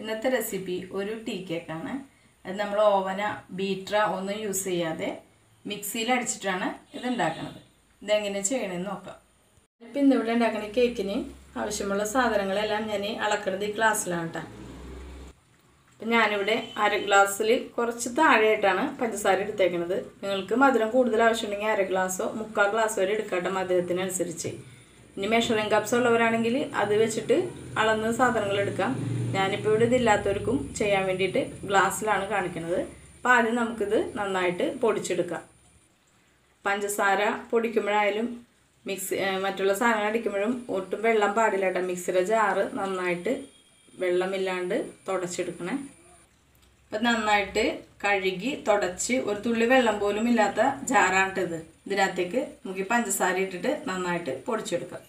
ഇന്നത്തെ റെസിപ്പി ഒരു ടീ കേക്കാണ് അത് നമ്മൾ ഓവന ബീറ്റർ ഒന്നും യൂസ് ചെയ്യാതെ മിക്സിയിൽ അടിച്ചിട്ടാണ് ഇത് ഉണ്ടാക്കുന്നത് ഇതെങ്ങനെ ചെയ്യണമെന്ന് നോക്കാം ഇപ്പം ഇന്നിവിടെ ഉണ്ടാക്കുന്ന കേക്കിന് ആവശ്യമുള്ള സാധനങ്ങളെല്ലാം ഞാൻ അളക്കുന്നത് ഈ ഗ്ലാസ്സിലാണ് കേട്ടോ അപ്പം ഞാനിവിടെ അര ഗ്ലാസ്സിൽ കുറച്ച് താഴെയായിട്ടാണ് പഞ്ചസാര എടുത്തേക്കുന്നത് നിങ്ങൾക്ക് മധുരം കൂടുതൽ ആവശ്യമുണ്ടെങ്കിൽ അര ഗ്ലാസ്സോ മുക്കാൽ ഗ്ലാസ് വരെ എടുക്കട്ടെ മധുരത്തിനനുസരിച്ച് ഇനി മെഷറിംഗ് കപ്സ് ഉള്ളവരാണെങ്കിൽ അത് വെച്ചിട്ട് അളന്ന് സാധനങ്ങൾ എടുക്കാം ഞാനിപ്പോൾ ഇവിടെ ഇതില്ലാത്തവർക്കും ചെയ്യാൻ വേണ്ടിയിട്ട് ഗ്ലാസ്സിലാണ് കാണിക്കുന്നത് അപ്പോൾ ആദ്യം നമുക്കിത് നന്നായിട്ട് പൊടിച്ചെടുക്കാം പഞ്ചസാര പൊടിക്കുമ്പോഴായാലും മിക്സി മറ്റുള്ള സാധനങ്ങൾ അടിക്കുമ്പോഴും ഒട്ടും വെള്ളം പാടില്ല കേട്ടോ മിക്സിയുടെ ജാറ് നന്നായിട്ട് വെള്ളമില്ലാണ്ട് തുടച്ചെടുക്കണേ അപ്പം നന്നായിട്ട് കഴുകി തുടച്ച് ഒരു തുള്ളി വെള്ളം പോലും ഇല്ലാത്ത ജാറാണിട്ടത് ഇതിനകത്തേക്ക് നമുക്ക് ഈ പഞ്ചസാര ഇട്ടിട്ട് നന്നായിട്ട് പൊടിച്ചെടുക്കാം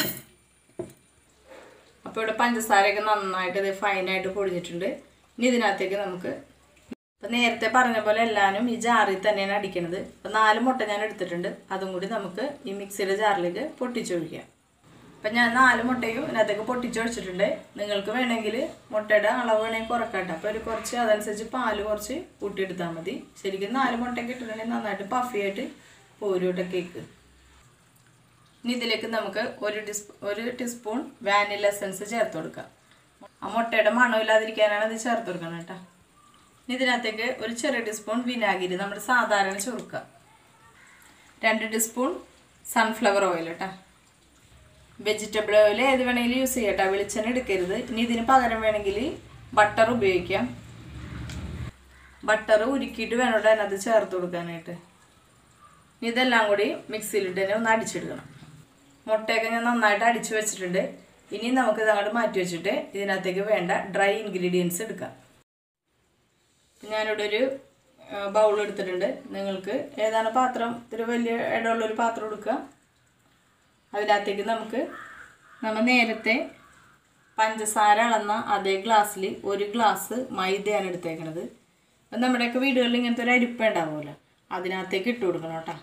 അപ്പോൾ ഇവിടെ പഞ്ചസാരയൊക്കെ നന്നായിട്ട് ഇത് ഫൈനായിട്ട് പൊടിഞ്ഞിട്ടുണ്ട് ഇനി ഇതിനകത്തേക്ക് നമുക്ക് അപ്പം നേരത്തെ പറഞ്ഞ പോലെ എല്ലാവരും ഈ ജാറിൽ തന്നെയാണ് അടിക്കണത് അപ്പം നാല് മുട്ട ഞാൻ എടുത്തിട്ടുണ്ട് അതും കൂടി നമുക്ക് ഈ മിക്സിയുടെ ജാറിലേക്ക് പൊട്ടിച്ചൊഴിക്കാം അപ്പം ഞാൻ നാല് മുട്ടയും ഇതിനകത്തേക്ക് പൊട്ടിച്ചൊഴിച്ചിട്ടുണ്ട് നിങ്ങൾക്ക് വേണമെങ്കിൽ മുട്ടയുടെ അളവ് വേണമെങ്കിൽ കുറക്കട്ടെ അപ്പോൾ ഒരു കുറച്ച് അതനുസരിച്ച് പാല് കുറച്ച് കൂട്ടിയെടുത്താൽ മതി ശരിക്കും നാല് മുട്ടയൊക്കെ ഇട്ടിട്ടുണ്ടെങ്കിൽ നന്നായിട്ട് പഫിയായിട്ട് പോരൂട്ട കേക്ക് ഇനി ഇതിലേക്ക് നമുക്ക് ഒരു ടിസ്പൂ ഒരു ടീസ്പൂൺ വാനില എസൻസ് ചേർത്ത് കൊടുക്കാം ആ മുട്ടയുടെ മണമില്ലാതിരിക്കാനാണ് ഇത് ചേർത്ത് കൊടുക്കണം കേട്ടോ ഇനി ഇതിനകത്തേക്ക് ഒരു ചെറിയ ടീസ്പൂൺ വിനാഗിരി നമ്മുടെ സാധാരണ ചുരുക്ക രണ്ട് ടീസ്പൂൺ സൺഫ്ലവർ ഓയിൽ കേട്ടോ വെജിറ്റബിൾ ഓയിൽ ഏത് വേണമെങ്കിലും യൂസ് ചെയ്യാം കേട്ടോ വെളിച്ചെണ്ണ എടുക്കരുത് ഇനി ഇതിന് പകരം വേണമെങ്കിൽ ബട്ടർ ഉപയോഗിക്കാം ബട്ടർ ഉരുക്കിയിട്ട് വേണം കേട്ടോ അതിനകത്ത് ചേർത്ത് കൊടുക്കാനായിട്ട് ഇനി ഇതെല്ലാം കൂടി മിക്സിയിലിട്ട് തന്നെ ഒന്ന് അടിച്ചെടുക്കണം മുട്ടയൊക്കെ ഞാൻ നന്നായിട്ട് അടിച്ചു വെച്ചിട്ടുണ്ട് ഇനി നമുക്ക് ഇത് അങ്ങോട്ട് മാറ്റി വെച്ചിട്ട് ഇതിനകത്തേക്ക് വേണ്ട ഡ്രൈ ഇൻഗ്രീഡിയൻസ് എടുക്കാം ഞാനിവിടെ ഒരു ബൗൾ എടുത്തിട്ടുണ്ട് നിങ്ങൾക്ക് ഏതാണ് പാത്രം ഇത്തിരി വലിയ ഇടമുള്ളൊരു പാത്രം എടുക്കുക അതിനകത്തേക്ക് നമുക്ക് നമ്മൾ നേരത്തെ പഞ്ചസാര അളന്ന അതേ ഗ്ലാസ്സിൽ ഒരു ഗ്ലാസ് മൈദയാണ് എടുത്തേക്കണത് അപ്പം നമ്മുടെയൊക്കെ വീടുകളിൽ ഇങ്ങനത്തെ ഒരു അരിപ്പ ഉണ്ടാവുമല്ലോ അതിനകത്തേക്ക് ഇട്ട് കൊടുക്കണം കേട്ടോ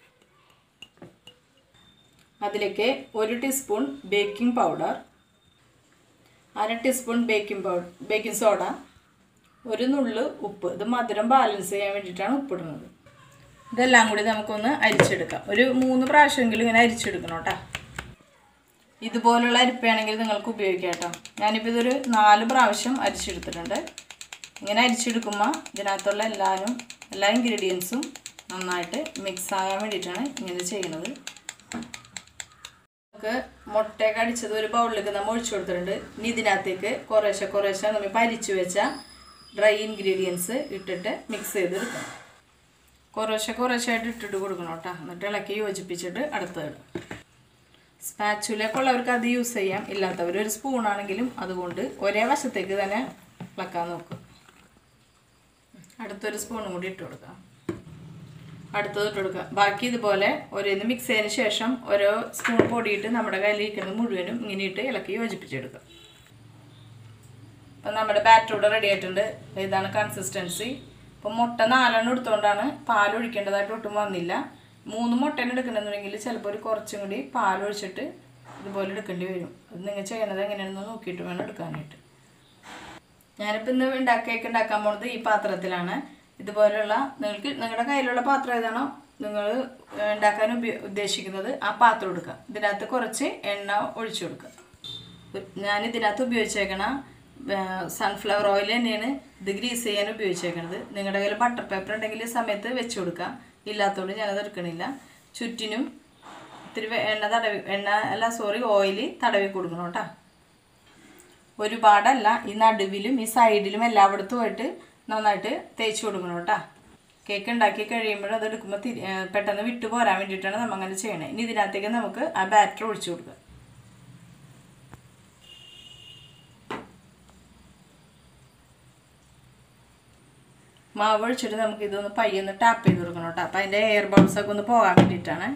അതിലേക്ക് ഒരു ടീസ്പൂൺ ബേക്കിംഗ് പൗഡർ അര teaspoon baking powder baking soda ഒരു നുള്ളു ഉപ്പ് ഇത് മധുരം ബാലൻസ് ചെയ്യാൻ വേണ്ടിയിട്ടാണ് ഉപ്പിടുന്നത് ഇതെല്ലാം കൂടി നമുക്കൊന്ന് അരിച്ചെടുക്കാം ഒരു മൂന്ന് പ്രാവശ്യമെങ്കിലും ഇങ്ങനെ അരിച്ചെടുക്കണം കേട്ടോ ഇതുപോലുള്ള അരിപ്പയാണെങ്കിൽ നിങ്ങൾക്ക് ഉപയോഗിക്കാം കേട്ടോ ഞാനിപ്പോൾ ഇതൊരു നാല് പ്രാവശ്യം അരിച്ചെടുത്തിട്ടുണ്ട് ഇങ്ങനെ അരിച്ചെടുക്കുമ്പോൾ ഇതിനകത്തുള്ള എല്ലാവരും എല്ലാ ഇൻഗ്രീഡിയൻസും നന്നായിട്ട് മിക്സ് ആകാൻ വേണ്ടിയിട്ടാണ് ഇങ്ങനെ ചെയ്യുന്നത് നമുക്ക് മുട്ടയൊക്കെ അടിച്ചത് ഒരു ബൗളിലേക്ക് നമ്മൾ ഒഴിച്ചു കൊടുത്തിട്ടുണ്ട് ഇനി ഇതിനകത്തേക്ക് കുറേശ്ശെ കുറേശ്ശെ നമ്മൾ പരിച്ചു വെച്ച ഡ്രൈ ഇൻഗ്രീഡിയൻസ് ഇട്ടിട്ട് മിക്സ് ചെയ്തെടുക്കണം കുറേശ്ശെ കുറേശ്ശായിട്ട് ഇട്ടിട്ട് കൊടുക്കണം കേട്ടോ എന്നിട്ട് ഇളക്കി യോജിപ്പിച്ചിട്ട് അടുത്തത് ഇടും സ്പാച്ചുലൊക്കെ ഉള്ളവർക്ക് അത് യൂസ് ചെയ്യാം ഇല്ലാത്തവർ ഒരു സ്പൂണാണെങ്കിലും അതുകൊണ്ട് ഒരേ വശത്തേക്ക് തന്നെ ഇളക്കാൻ നോക്കും അടുത്തൊരു സ്പൂണും കൂടി ഇട്ട് കൊടുക്കാം അടുത്തത് ഇട്ട് കൊടുക്കുക ബാക്കി ഇതുപോലെ ഓരോന്ന് മിക്സ് ചെയ്തതിന് ശേഷം ഓരോ സ്പൂൺ പൊടിയിട്ട് നമ്മുടെ കയ്യിലിരിക്കുന്നത് മുഴുവനും ഇങ്ങനെ ഇട്ട് ഇളക്കി യോജിപ്പിച്ചെടുക്കുക അപ്പം നമ്മുടെ ബാറ്റർ ഇവിടെ റെഡി ആയിട്ടുണ്ട് ഇതാണ് കൺസിസ്റ്റൻസി അപ്പം മുട്ട നാലെണ്ണം എടുത്തുകൊണ്ടാണ് പാൽ ഒഴിക്കേണ്ടതായിട്ട് ഒട്ടും വന്നില്ല മൂന്ന് മുട്ടേനെ എടുക്കണമെന്നുണ്ടെങ്കിൽ ചിലപ്പോൾ ഒരു കുറച്ചും കൂടി പാൽ ഒഴിച്ചിട്ട് ഇതുപോലെ എടുക്കേണ്ടി വരും അത് നിങ്ങൾ ചെയ്യണത് എങ്ങനെയാണെന്ന് നോക്കിയിട്ട് വേണം എടുക്കാനായിട്ട് ഞാനിപ്പോൾ ഇന്ന് ഉണ്ടാക്കി കേക്ക് ഉണ്ടാക്കാൻ പോണത് ഈ പാത്രത്തിലാണ് ഇതുപോലുള്ള നിങ്ങൾക്ക് നിങ്ങളുടെ കയ്യിലുള്ള പാത്രം ഏതാണോ നിങ്ങൾ ഉണ്ടാക്കാൻ ഉപയോ ഉദ്ദേശിക്കുന്നത് ആ പാത്രം എടുക്കുക ഇതിനകത്ത് കുറച്ച് എണ്ണ ഒഴിച്ചു കൊടുക്കുക ഞാൻ ഇതിനകത്ത് ഉപയോഗിച്ചേക്കണ സൺഫ്ലവർ ഓയിൽ തന്നെയാണ് ഇത് ഗ്രീസ് ചെയ്യാൻ ഉപയോഗിച്ചേക്കണത് നിങ്ങളുടെ കയ്യിൽ ബട്ടർ പേപ്പർ ഉണ്ടെങ്കിൽ ഈ സമയത്ത് വെച്ച് കൊടുക്കാം ഇല്ലാത്തതുകൊണ്ട് ഞാനത് എടുക്കണില്ല ചുറ്റിനും ഇത്തിരി എണ്ണ തടവി എണ്ണ അല്ല സോറി ഓയിൽ തടവി കൊടുക്കണം കേട്ടോ ഒരുപാടല്ല ഈ നടുവിലും ഈ സൈഡിലും എല്ലായിടത്തുമായിട്ട് നന്നായിട്ട് തേച്ച് കൊടുക്കണം കേട്ടോ കേക്ക് ഉണ്ടാക്കി കഴിയുമ്പോൾ അത് എടുക്കുമ്പോൾ തിരി പെട്ടെന്ന് വിട്ടു പോരാൻ വേണ്ടിയിട്ടാണ് നമ്മൾ അങ്ങനെ ചെയ്യണത് ഇനി ഇതിനകത്തേക്ക് നമുക്ക് ആ ബാറ്റർ ഒഴിച്ചു കൊടുക്കുക മാവ് ഒഴിച്ചിട്ട് നമുക്ക് ഇതൊന്ന് പയ്യൊന്ന് ടാപ്പ് ചെയ്ത് കൊടുക്കണം കേട്ടോ അപ്പം അതിൻ്റെ എയർ ബൗൾസൊക്കെ ഒന്ന് പോകാൻ വേണ്ടിയിട്ടാണ്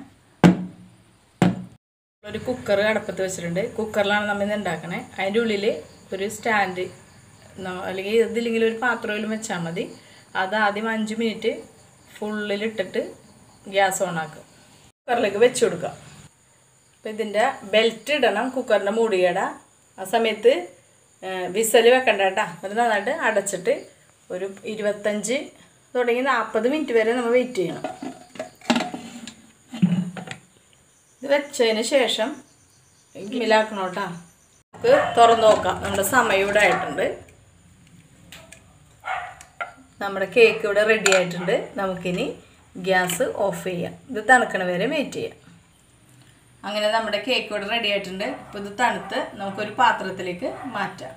ഒരു കുക്കർ അടപ്പത്ത് വെച്ചിട്ടുണ്ട് കുക്കറിലാണ് നമ്മൾ ഇന്ന് ഉണ്ടാക്കണേ അതിൻ്റെ ഉള്ളിൽ ഒരു സ്റ്റാൻഡ് അല്ലെങ്കിൽ ഇതില്ലെങ്കിൽ ഒരു പാത്രയിലും വെച്ചാൽ മതി അത് ആദ്യം അഞ്ച് മിനിറ്റ് ഫുള്ളിലിട്ടിട്ട് ഗ്യാസ് ഓണാക്കുക കുക്കറിലേക്ക് വെച്ച് കൊടുക്കുക അപ്പോൾ ഇതിൻ്റെ ബെൽറ്റ് ഇടണം കുക്കറിൻ്റെ മൂടിയുടെ ആ സമയത്ത് വിസൽ വെക്കണ്ട കേട്ടോ അത് നന്നായിട്ട് അടച്ചിട്ട് ഒരു ഇരുപത്തഞ്ച് തുടങ്ങി നാൽപ്പത് മിനിറ്റ് വരെ നമ്മൾ വെയിറ്റ് ചെയ്യണം ഇത് വെച്ചതിന് ശേഷം മിലാക്കണം കേട്ടോ നമുക്ക് തുറന്നു നോക്കാം നമ്മുടെ സമയം ഇവിടെ ആയിട്ടുണ്ട് നമ്മുടെ കേക്ക് ഇവിടെ റെഡി ആയിട്ടുണ്ട് നമുക്കിനി ഗ്യാസ് ഓഫ് ചെയ്യാം ഇത് തണുക്കണ വരെ വെയിറ്റ് ചെയ്യാം അങ്ങനെ നമ്മുടെ കേക്ക് ഇവിടെ റെഡി ആയിട്ടുണ്ട് അപ്പോൾ ഇത് തണുത്ത് നമുക്കൊരു പാത്രത്തിലേക്ക് മാറ്റാം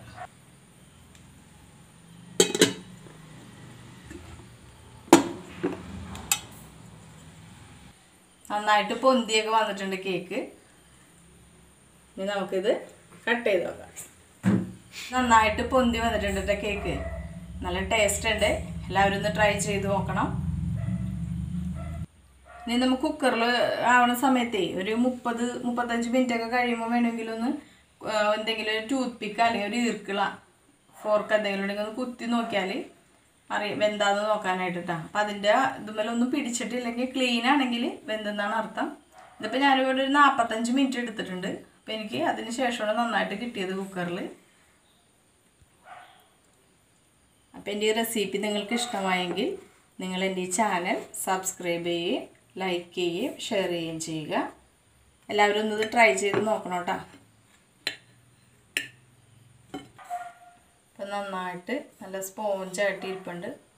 നന്നായിട്ട് പൊന്തിയൊക്കെ വന്നിട്ടുണ്ട് കേക്ക് ഇനി നമുക്കിത് കട്ട് ചെയ്ത് നോക്കാം നന്നായിട്ട് പൊന്തി വന്നിട്ടുണ്ട് കേട്ടോ കേക്ക് നല്ല ടേസ്റ്റ് ഉണ്ട് എല്ലാവരും ഒന്ന് ട്രൈ ചെയ്ത് നോക്കണം ഇനി നമുക്ക് കുക്കറിൽ ആവണ സമയത്തേ ഒരു മുപ്പത് മുപ്പത്തഞ്ച് മിനിറ്റ് ഒക്കെ കഴിയുമ്പോൾ വേണമെങ്കിൽ ഒന്ന് ആ, എന്തെങ്കിലും ഒരു ടൂത്ത് പിക്ക് അല്ലെങ്കിൽ ഒരു ഈർക്കിള ഫോർക്ക് എന്തെങ്കിലും ഉണ്ടെങ്കിൽ ഒന്ന് കുത്തി നോക്കിയാൽ അറിയാം വെന്താന്ന് നോക്കാനായിട്ടാണ് അപ്പം അതിൻ്റെ ഇതുമേലൊന്നും പിടിച്ചിട്ടില്ലെങ്കിൽ ക്ലീൻ ആണെങ്കിൽ വെന്തെന്നാണ് അർത്ഥം ഇതിപ്പോൾ ഞാനിവിടെ ഒരു നാൽപ്പത്തഞ്ച് മിനിറ്റ് എടുത്തിട്ടുണ്ട് അപ്പോൾ എനിക്ക് അതിന് ശേഷമാണ് നന്നായിട്ട് കിട്ടിയത് കുക്കറിൽ അപ്പോൾ എൻ്റെ ഈ റെസിപ്പി നിങ്ങൾക്ക് ഇഷ്ടമായെങ്കിൽ നിങ്ങൾ എൻ്റെ ഈ ചാനൽ സബ്സ്ക്രൈബ് ചെയ്യുകയും ലൈക്ക് ചെയ്യുകയും ഷെയർ ചെയ്യുകയും ചെയ്യുക എല്ലാവരും ഒന്ന് ഇത് ട്രൈ ചെയ്ത് നോക്കണം കേട്ടോ അപ്പം നന്നായിട്ട് നല്ല സ്പോഞ്ചായിട്ട് ഇരിപ്പുണ്ട്